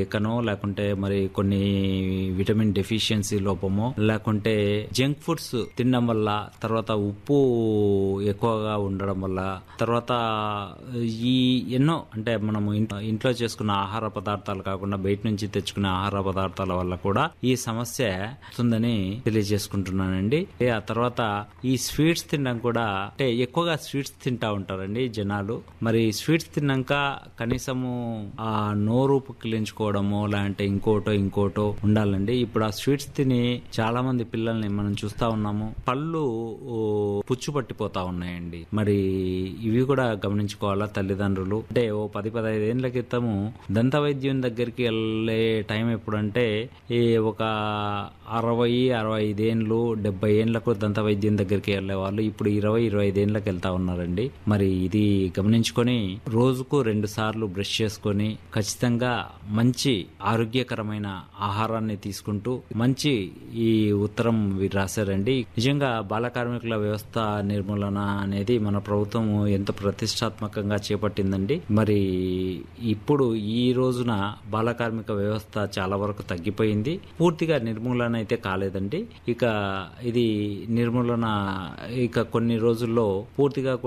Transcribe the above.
లేకనో లేకుంటే మరి కొన్ని విటమిన్ డెఫిషియన్సీ లోపమో లేకుంటే జంక్ ఫుడ్స్ తినడం వల్ల తర్వాత ఉప్పు ఎక్కువగా ఉండడం వల్ల తర్వాత ఈ ఎన్నో అంటే మనము ఇంట్లో ఇంట్లో చేసుకున్న ఆహార పదార్థాలు కాకుండా బయట నుంచి తెచ్చుకునే ఆహార పదార్థాల వల్ల కూడా ఈ సమస్య వస్తుందని తెలియజేసుకుంటున్నానండి ఆ తర్వాత ఈ స్వీట్స్ తినడం కూడా అంటే ఎక్కువగా స్వీట్స్ తింటా ఉంటారండి జనాలు మరి స్వీట్స్ తిన్నాక కనీసము ఆ నోరు పుక్కిలించుకోవడమో లేదంటే ఇంకోటో ఇంకోటో ఉండాలండి ఇప్పుడు ఆ స్వీట్స్ తిని చాలా మంది పిల్లల్ని మనం చూస్తా ఉన్నాము పళ్ళు ఓ, పుచ్చు పట్టిపోతా ఉన్నాయండి మరి ఇవి కూడా గమనించుకోవాలా తల్లిదండ్రులు అంటే ఓ పది పదహైదు ఏళ్ళ క్రితము దంత వైద్యం దగ్గరికి వెళ్ళే టైం ఎప్పుడంటే ఈ ఒక అరవై అరవై ఐదేండ్లు డెబ్బై ఏండ్లకు దంత వైద్యం దగ్గరికి వెళ్ళే వాళ్ళు ఇప్పుడు ఇరవై ఇరవై ఐదేండ్లకు వెళ్తా ఉన్నారండి మరి ఇది గమనించుకొని రోజుకు రెండు సార్లు బ్రష్ చేసుకొని ఖచ్చితంగా మంచి ఆరోగ్యకరమైన ఆహారాన్ని తీసుకుంటూ మంచి ఈ ఉత్తరం వీరు రాశారండి నిజంగా బాల కార్మికుల వ్యవస్థ నిర్మూలన అనేది మన ప్రభుత్వం ఎంత ప్రతిష్టాత్మకంగా చేపట్టిందండి మరి ఇప్పుడు ఈ రోజున బాల కార్మిక వ్యవస్థ చాలా వరకు తగ్గిపోయింది పూర్తిగా నిర్మూలన అయితే కాలేదండి ఇక ఇది నిర్మూలన ఇక కొన్ని రోజుల్లో పూర్తిగా